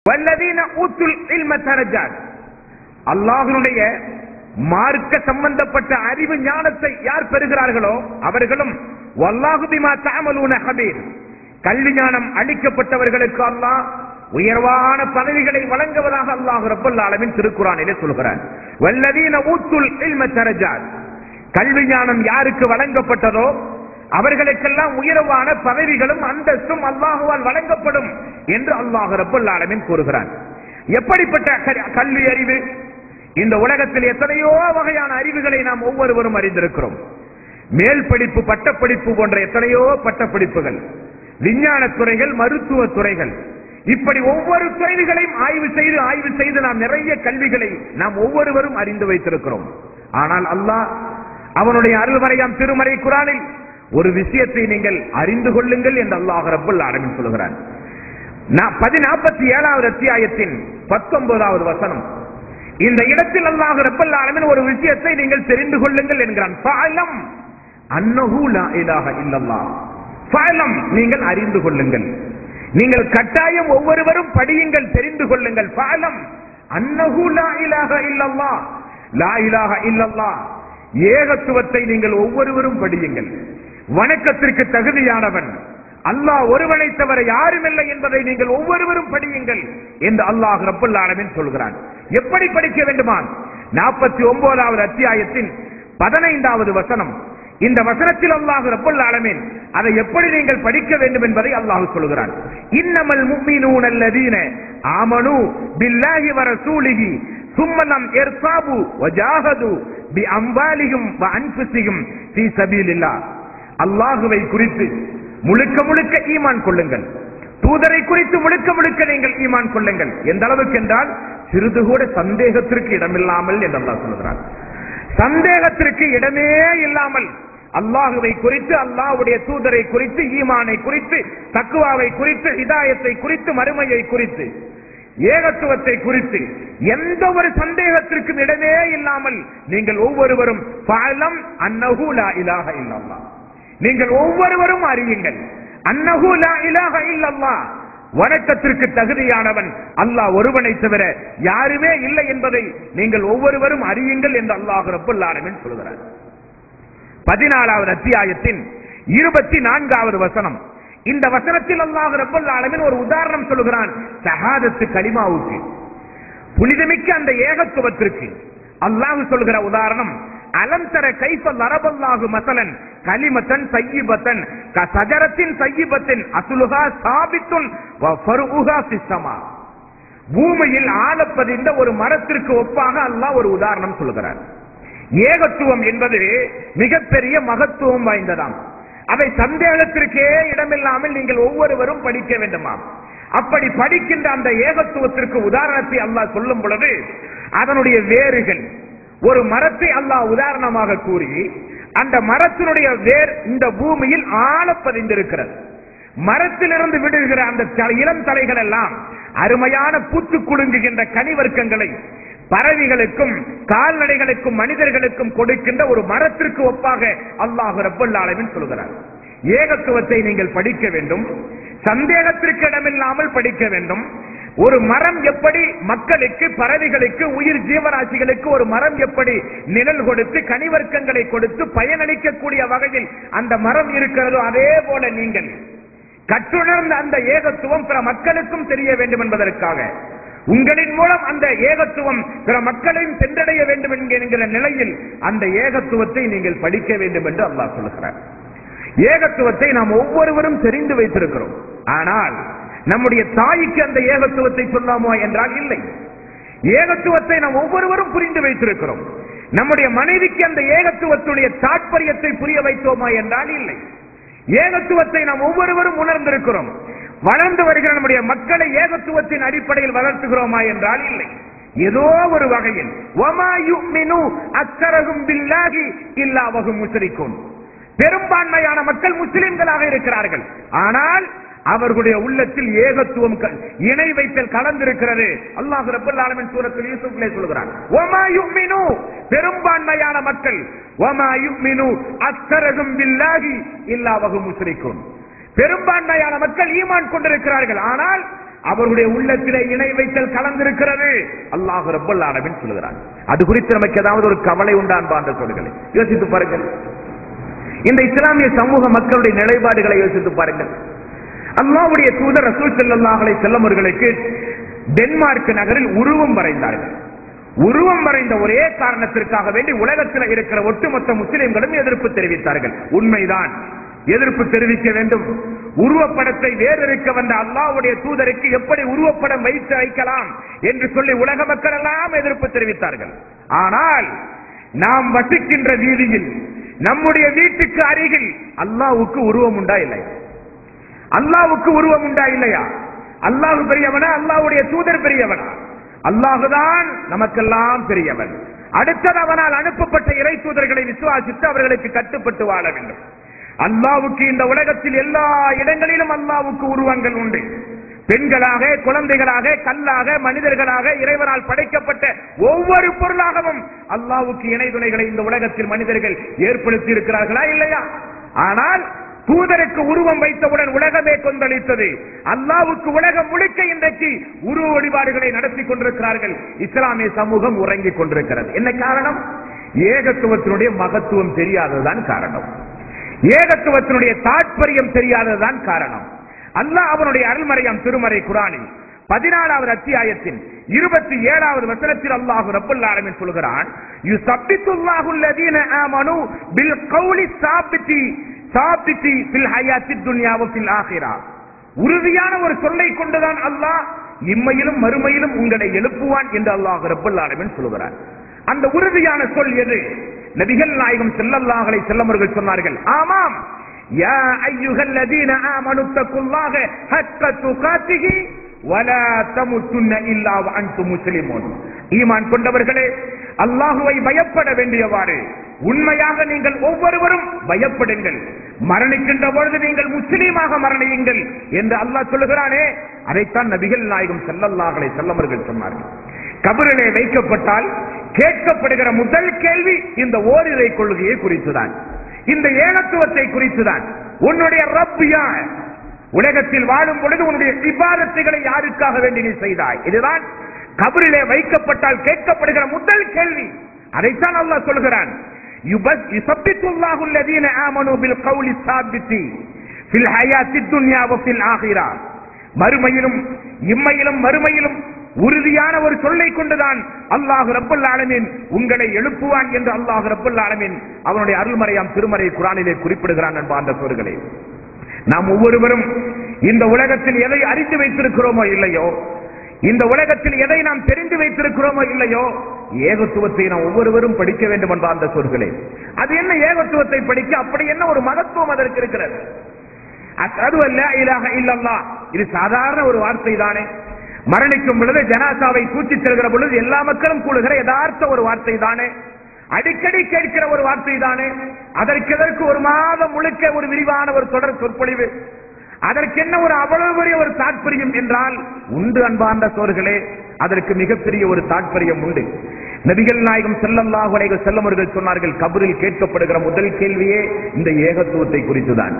வல்லதீன ஊத்துல் இல்ம தரஜாத் அல்லாஹ்வுடைய மார்க்க சம்பந்தப்பட்ட அறிவு ஞானத்தை யார் பெறுகிறார்களோ அவர்களும் வல்லாஹு பிமா தஅமலூன ஹபீர் கல்வி ஞானம் அளிக்கப்பட்டவர்களுக்கு அல்லாஹ் உயர்வான பதவிகளை வழங்குவதாக அல்லாஹ் ரப்பல் ஆலமின் திருக்குறானிலே சொல்கிறார் வல்லதீன ஊத்துல் இல்ம தரஜாத் கல்வி ஞானம் யாருக்கு வழங்கப்பட்டதோ அவர்களுக்கெல்லாம் உயர்வான பதவிகளும் அந்தஸ்தும் அல்லாஹுவால் வழங்கப்படும் என்று அல்லாஹ் ரப்பல் ஆலமின் கூறுகிறார் எப்படிப்பட்ட கல்- கல்வி அறிவு இந்த உலகத்தில் எத்தனையோ வகையான அறிவுகளை நாம் ஒவ்வொருவரும் அறிந்திருக்கிறோம் மேல் படிப்பு பட்டப்படிப்பு போன்ற எத்தனையோ பட்டப்படிப்புகள் விஞ்ஞான துறைகள் மருத்துவ துறைகள் இப்படி ஒவ்வொரு துறைகளையும் ஆய்வு செய்து ஆய்வு செய்து நாம் நிறைய கல்விகளை நாம் ஒவ்வொருவரும் அறிந்து வைத்திருக்கிறோம் ஆனால் அல்லாஹ் அவனுடைய அருள்வரையாம் திருமறை குரானில் ஒரு விஷயத்தை நீங்கள் அறிந்து கொள்ளுங்கள் என்று அல்லாஹ் ரப்பல் ஆலமீன் சொல்கிறார் பதினாற்பத்தி ஏழாவது அத்தியாயத்தின் பத்தொன்பதாவது வசனம் இந்த இடத்தில் அல்லாஹ் ரப்பல் ஆலமீன் ஒரு விஷயத்தை நீங்கள் தெரிந்து கொள்ளுங்கள் என்கிறான் ஃபஅலம் அன்னஹு லா இலாஹ இல்லல்லாஹ் ஃபஅலம் நீங்கள் அறிந்து கொள்ளுங்கள் நீங்கள் கட்டாயம் ஒவ்வொருவரும் படியுங்கள் தெரிந்து கொள்ளுங்கள் ஃபஅலம் அன்னஹு லா இலாஹ இல்லல்லாஹ் லா இலாஹ இல்லல்லாஹ் ஏகத்துவத்தை நீங்கள் ஒவ்வொருவரும் படியுங்கள் வணக்கத்திற்கு தகுதியானவன் அல்லாஹ் ஒருவனை தவிர யாரும் இல்லை என்பதை நீங்கள் ஒவ்வொருவரும் படியுங்கள் என்று அல்லாஹ் ரப்பல் ஆலமீன் சொல்கிறான் எப்படி படிக்க வேண்டுமா நாற்பத்தி ஒன்பதாவது அத்தியாயத்தின் பதினைந்தாவது வசனம் இந்த வசனத்தில் அல்லாஹ் ரப்பல் ஆலமீன் அதை எப்படி நீங்கள் படிக்க வேண்டும் என்பதை அல்லாஹ் சொல்கிறான் இன்னமல் முஃமினூன அல்லதீன ஆமனு பில்லாஹி வ ரசூலிஹி ثم لم يرتابوا وجاهدوا بأموالهم وأنفسهم في سبيل الله அல்லாஹுவை குறித்து முழுக்க முழுக்க ஈமான் கொள்ளுங்கள் தூதரை குறித்து முழுக்க முழுக்க நீங்கள் ஈமான் கொள்ளுங்கள் எந்த அளவுக்கு என்றால் சிறிது கூட சந்தேகத்திற்கு இடமில்லாமல் என்று அல்லாஹ் சொல்கிறார் சந்தேகத்திற்கு இடமே இல்லாமல் அல்லாஹுவை குறித்து அல்லாஹ்வுடைய தூதரை குறித்து ஈமானை குறித்து தக்குவாவை குறித்து ஹிதாயத்தை குறித்து மறுமையை குறித்து ஏகத்துவத்தை குறித்து எந்த ஒரு சந்தேகத்திற்கும் இடமே இல்லாமல் நீங்கள் ஒவ்வொருவரும் பாலம் அன்னஹு லா இலாஹ இல்லல்லாஹ் நீங்கள் ஒவ்வொருவரும் அறியுங்கள் அன்னஹு லா இலாஹ இல்லல்லாஹ் வணக்கத்திற்கு தகுதியானவன் அல்லாஹ் ஒருவனை தவிர யாருமே இல்லை என்பதை நீங்கள் ஒவ்வொருவரும் அறியுங்கள் என்று அல்லாஹ் ரப்பல் ஆலமீன் சொல்கிறார் பதினாலாவது அத்தியாயத்தின் இருபத்தி நான்காவது வசனம் இந்த வசனத்தில் அல்லாஹ் ரப்பல் ஆலமீன் ஒரு உதாரணம் சொல்கிறான் ஷஹாதத்து கலிமாவுக்கு புனிதமிக்க அந்த ஏகத்துவத்திற்கு அல்லாஹ் சொல்கிற உதாரணம் அலம் தர கைஃப லரபல்லாஹு மசலன் கலிமத்தன் சையிபத்தன் கசஜரத்தின் சையிபத்தின் அசுலுகா சாபித்துன் வ ஃபருஉஹா ஃபிஸ்ஸமா பூமியில் ஆளப்பதிந்த ஒரு மரத்திற்கு ஒப்பாக அல்லாஹ் ஒரு உதாரணம் சொல்கிறார் ஏகத்துவம் என்பது மிகப்பெரிய மகத்துவம் வாய்ந்ததாம் அதை சந்தேகத்திற்கே இடமில்லாமல் நீங்கள் ஒவ்வொருவரும் படிக்க வேண்டுமாம் அப்படி படிக்கின்ற அந்த ஏகத்துவத்திற்கு உதாரணத்தை அல்லாஹ் சொல்லும் பொழுது அதனுடைய வேர்கள் ஒரு மரத்தை அல்லாஹ் உதாரணமாக கூறி அந்த மரத்தினுடைய வேர் இந்த பூமியில் ஆழ பதிந்திருக்கிறது மரத்திலிருந்து விடுகிற அந்த த- இளம் தலைகள் எல்லாம் அருமையான பூத்து குலுங்குகின்ற கனிவர்க்கங்களை பறவைகளுக்கும் கால்நடைகளுக்கும் மனிதர்களுக்கும் கொடுக்கின்ற ஒரு மரத்திற்கு ஒப்பாக அல்லாஹ் ரப்பல் ஆலமீன் சொல்கிறார் ஏகத்துவத்தை நீங்கள் படிக்க வேண்டும் சந்தேகத்திற்கு இடமில்லாமல் படிக்க வேண்டும் ஒரு மரம் எப்படி மக்களுக்கு பறவைகளுக்கு உயிர் ஜீவராசிகளுக்கு ஒரு மரம் எப்படி நிழல் கொடுத்து கனிவர்க்கங்களை கொடுத்து பயனளிக்கக்கூடிய வகையில் அந்த மரம் இருக்கிறதோ அதே போல நீங்கள் கற்றுணர்ந்த அந்த ஏகத்துவம் பிற மக்களுக்கும் தெரிய வேண்டும் என்பதற்காக உங்களின் மூலம் அந்த ஏகத்துவம் பிற மக்களையும் சென்றடைய வேண்டும் என்கிற நிலையில் அந்த ஏகத்துவத்தை நீங்கள் படிக்க வேண்டும் என்று அல்லாஹ் சொல்லுகிறார் ஏகத்துவத்தை நாம் ஒவ்வொருவரும் தெரிந்து வைத்திருக்கிறோம் ஆனால் நம்முடைய தாய்க்கு அந்த ஏகத்துவத்தை சொல்லாமோ என்றால் இல்லை ஏகத்துவத்தை நாம் ஒவ்வொருவரும் புரிந்து வைத்திருக்கிறோம் நம்முடைய மனைவிக்கு அந்த ஏகத்துவத்துடைய தாற்பயத்தை புரிய வைத்தோமா என்றால் இல்லை ஏகத்துவத்தை நாம் ஒவ்வொருவரும் உணர்ந்திருக்கிறோம் வளர்ந்து வருகிற நம்முடைய மக்களை ஏகத்துவத்தின் அடிப்படையில் வளர்த்துகிறோமா என்றால் இல்லை ஏதோ ஒரு வகையில் வமா யுமினு அக்ஸரஹும் பில்லாஹி இல்லா வஹும் முஸ்ரிகூன் பெரும்பான்மையான மக்கள் முஸ்லிம்களாக இருக்கிறார்கள் ஆனால் அவர்களுடைய உள்ளத்தில் ஏகத்துவம் க- இணை வைத்தல் கலந்திருக்கிறது அல்லாஹ் ரப்பல் ஆலமீன் சூரத்தில் யூசுஃபிலே சொல்கிறான் வமா யுமினு பெரும்பான்மையான மக்கள் வமா யுமினு அக்ஸரஹும் பில்லாஹி இல்லா வஹும் முஸ்ரிகூன் பெரும்பான்மையான மக்கள் ஈமான் கொண்டிருக்கிறார்கள் ஆனால் அவருடைய உள்ளத்திலே இணை வைத்தல் கலந்திருக்கிறது அல்லாஹ் ரப்பல் ஆலமீன் சொல்கிறார் அது குறித்து நமக்கு ஏதாவது ஒரு கவலை உண்டான் பான்ற சொல்லுகளை யோசித்து பாருங்கள் இந்த இஸ்லாமிய சமூக மக்களுடைய நிலைப்பாடுகளை யோசித்து பாருங்கள் அல்லாஹ்வுடைய தூதர் ரசூல் ஸல்லல்லாஹு அலைஹி வஸல்லம் அவர்களுக்கு டென்மார்க் நகரில் உருவம் வரைந்தார்கள் உருவம் வரைந்த ஒரே காரணத்திற்காக வேண்டி உலகத்தில் இருக்கிற ஒட்டுமொத்த முஸ்லிம்களும் எதிர்ப்பு தெரிவித்தார்கள் உண்மைதான் எதிர்ப்பு தெரிவிக்க வேண்டும் உருவப்படத்தை வேறறுக்க வந்த அல்லாஹ்வுடைய தூதருக்கு எப்படி உருவப்படம் வைத்து வைக்கலாம் என்று சொல்லி உலக மக்கள் எல்லாம் எதிர்ப்பு தெரிவித்தார்கள் ஆனால் நாம் வசிக்கின்ற வீதியில் நம்முடைய வீட்டுக்கு அருகில் அல்லாஹ்வுக்கு உருவம் உண்டா இல்லை அல்லாஹ்வுக்கு உருவம் உண்டா இல்லையா அல்லாஹ் பெரியவனா அல்லாஹ்வுடைய தூதர் பெரியவனா அல்லாஹுதான் நமக்கெல்லாம் பெரியவன் அடுத்தது அவனால் அனுப்பப்பட்ட இறை தூதர்களை விசுவாசித்து அவர்களுக்கு கட்டுப்பட்டு வாழ வேண்டும் அல்லாவுக்கு இந்த உலகத்தில் எல்லா இடங்களிலும் அல்லாவுக்கு உருவங்கள் உண்டு பெண்களாக குழந்தைகளாக கல்லாக மனிதர்களாக இறைவனால் படைக்கப்பட்ட ஒவ்வொரு பொருளாகவும் அல்லாவுக்கு இணை துணைகளை இந்த உலகத்தில் மனிதர்கள் ஏற்படுத்தி இருக்கிறார்களா இல்லையா ஆனால் தூதருக்கு உருவம் வைத்தவுடன் உலகமே கொந்தளித்தது அல்லாவுக்கு உலகம் முழுக்க இன்றைக்கு உருவ வழிபாடுகளை நடத்தி கொண்டிருக்கிறார்கள் இஸ்லாமிய சமூகம் உறங்கிக் கொண்டிருக்கிறது என்ன காரணம் ஏகத்துவத்தினுடைய மகத்துவம் தெரியாததுதான் காரணம் ஏகத்துவத்தினுடைய தாற்பயம் தெரியாததுதான் காரணம் அல்லாஹ் அவனுடைய அருள்மறையாம் திருமறை குரானில் பதினாலாவது அத்தியாயத்தின் இருபத்தி ஏழாவது வசனத்தில் அல்லாஹு ரப்பல் ஆலமீன் சொல்கிறான் யுசப்பித்துல்லாஹு அல்லதீன ஆமனு பில் கௌலி சாபித்தி சாபித்தி பில் ஹயாத்தி துன்யாவ பில் ஆகிரா உறுதியான ஒரு சொல்லை கொண்டுதான் அல்லாஹ் இம்மையிலும் மறுமையிலும் உங்களை எழுப்புவான் என்று அல்லாஹ் ரப்பல் ஆலமீன் சொல்கிறார் அந்த உறுதியான சொல் எது நபிகள் நாயகம் செல்லல்லாஹலை செல்லமர்கள் சொன்னார்கள் ஆமாம் யா ஐயுகல் லதீன ஆமனு தக்குல்லாஹ ஹக்க துகாத்திஹி வலா தமுத்துன்ன இல்லா வஅன்தும் முஸ்லிமூன் ஈமான் கொண்டவர்களே அல்லாஹுவை பயப்பட வேண்டியவாறு உண்மையாக நீங்கள் ஒவ்வொருவரும் பயப்படுங்கள் மரணிக்கின்ற பொழுது நீங்கள் முஸ்லீமாக மரணியுங்கள் என்று அல்லாஹ் சொல்லுகிறானே அதைத்தான் நபிகள் நாயகம் செல்லல்லாஹலை செல்லமர்கள் சொன்னார்கள் கபரிலே வைக்கப்பட்டால் கேட்கப்படுகிற முதல் கேள்வி இந்த ஓரிரை கொள்கையை குறித்துதான் இந்த ஏகத்துவத்தை குறித்துதான் உன்னுடைய ரப் யார் உலகத்தில் வாழும் பொழுது உன்னுடைய விவாதத்துகளை யாருக்காக வேண்டி நீ செய்தாய் இதுதான் கபரிலே வைக்கப்பட்டால் கேட்கப்படுகிற முதல் கேள்வி அதைத்தான் அல்லாஹ் சொல்கிறான் யுபஸ்- யுசப்பித்துல்லாஹு அல்லதீன ஆமனு பில் கௌலி சாபித்தி ஃபில் ஹயாத்தி துன்யா வ ஃபில் ஆகிரா மறுமையிலும் இம்மையிலும் மறுமையிலும் உறுதியான ஒரு சொல்லை கொண்டுதான் அல்லாஹ் ரப்பல் ஆலமீன் உங்களை எழுப்புவான் என்று அல்லாஹ் ரப்பல் ஆலமீன் அவனுடைய அருள்மறையாம் திருமறை குரானிலே குறிப்பிடுகிறான் அன்பார்ந்த சோர்களே நாம் ஒவ்வொருவரும் இந்த உலகத்தில் எதை அறிந்து வைத்திருக்கிறோமோ இல்லையோ இந்த உலகத்தில் எதை நாம் தெரிந்து வைத்திருக்கிறோமோ இல்லையோ ஏகத்துவத்தை நாம் ஒவ்வொருவரும் படிக்க வேண்டும் என்ற அந்த சொற்களே அது என்ன ஏகத்துவத்தை படிக்க அப்படி என்ன ஒரு மகத்துவம் அதற்கு இருக்கிறது அஷ்ஹது அல்லா இலாஹ இல்லல்லாஹ் இது சாதாரண ஒரு வார்த்தை தானே மரணிக்கும் பொழுது ஜனாசாவை தூக்கிச் செல்கிற பொழுது எல்லா மக்களும் கூடுகிற யதார்த்த ஒரு வார்த்தை தானே அடிக்கடி கேட்கிற ஒரு வார்த்தை தானே அதற்கு எதற்கு ஒரு மாதம் முழுக்க ஒரு விரிவான ஒரு தொடர் சொற்பொழிவு அதற்கு என்ன ஒரு அவ்வளவு பெரிய ஒரு தாற்பயம் என்றால் உண்டு அன்பார்ந்த சோர்களே அதற்கு மிகப்பெரிய ஒரு தாற்பயம் உண்டு நபிகள் நாயகம் செல்லல்லாஹு அலைஹி வஸல்லம் அவர்கள் சொன்னார்கள் கபரில் கேட்கப்படுகிற முதல் கேள்வியே இந்த ஏகத்துவத்தை குறித்துதான்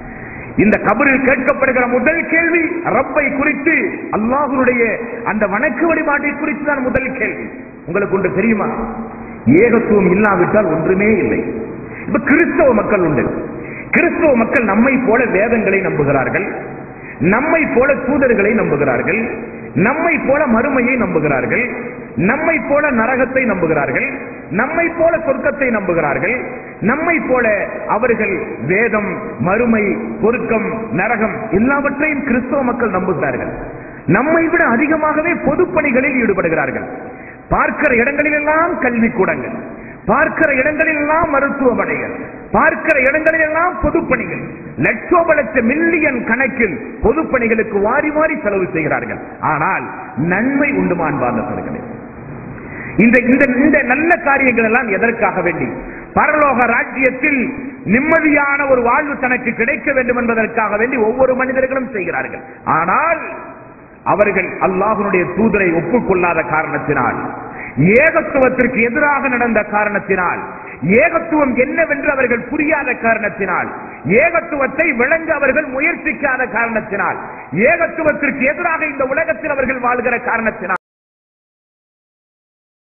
இந்த கபரில் கேட்கப்படுகிற முதல் கேள்வி ரப்பை குறித்து அல்லாஹ்வுடைய அந்த வணக்கு வழிபாட்டை குறித்து தான் முதல் கேள்வி உங்களுக்கு ஒன்று தெரியுமா ஏகத்துவம் இல்லாவிட்டால் ஒன்றுமே இல்லை இப்ப கிறிஸ்தவ மக்கள் உண்டு கிறிஸ்தவ மக்கள் நம்மை போல வேதங்களை நம்புகிறார்கள் நம்மை போல தூதர்களை நம்புகிறார்கள் நம்மை போல மறுமையை நம்புகிறார்கள் நம்மை போல நரகத்தை நம்புகிறார்கள் நம்மை போல சொர்க்கத்தை நம்புகிறார்கள் நம்மை போல அவர்கள் வேதம் மறுமை பொருக்கம் நரகம் எல்லாவற்றையும் கிறிஸ்தவ மக்கள் நம்புகிறார்கள் நம்மை விட அதிகமாகவே பொதுப்பணிகளில் ஈடுபடுகிறார்கள் பார்க்கிற இடங்களிலெல்லாம் கல்வி கூடங்கள் பார்க்கிற இடங்களிலெல்லாம் மருத்துவமனைகள் பார்க்கிற இடங்களிலெல்லாம் பொதுப்பணிகள் லட்சோப லட்ச மில்லியன் கணக்கில் பொதுப்பணிகளுக்கு வாரி வாரி செலவு செய்கிறார்கள் ஆனால் நன்மை உண்டுமான்பார்ந்தவர்களே இந்த இந்த இந்த நல்ல காரியங்கள் எல்லாம் எதற்காக வேண்டி பரலோக ராஜ்யத்தில் நிம்மதியான ஒரு வாழ்வு தனக்கு கிடைக்க வேண்டும் என்பதற்காக வேண்டி ஒவ்வொரு மனிதர்களும் செய்கிறார்கள் ஆனால் அவர்கள் அல்லாஹ்வுடைய தூதரை ஒப்புக்கொள்ளாத காரணத்தினால் ஏகத்துவத்திற்கு எதிராக நடந்த காரணத்தினால் ஏகத்துவம் என்னவென்று அவர்கள் புரியாத காரணத்தினால் ஏகத்துவத்தை விளங்க அவர்கள் முயற்சிக்காத காரணத்தினால் ஏகத்துவத்திற்கு எதிராக இந்த உலகத்தில் அவர்கள் வாழ்கிற காரணத்தினால்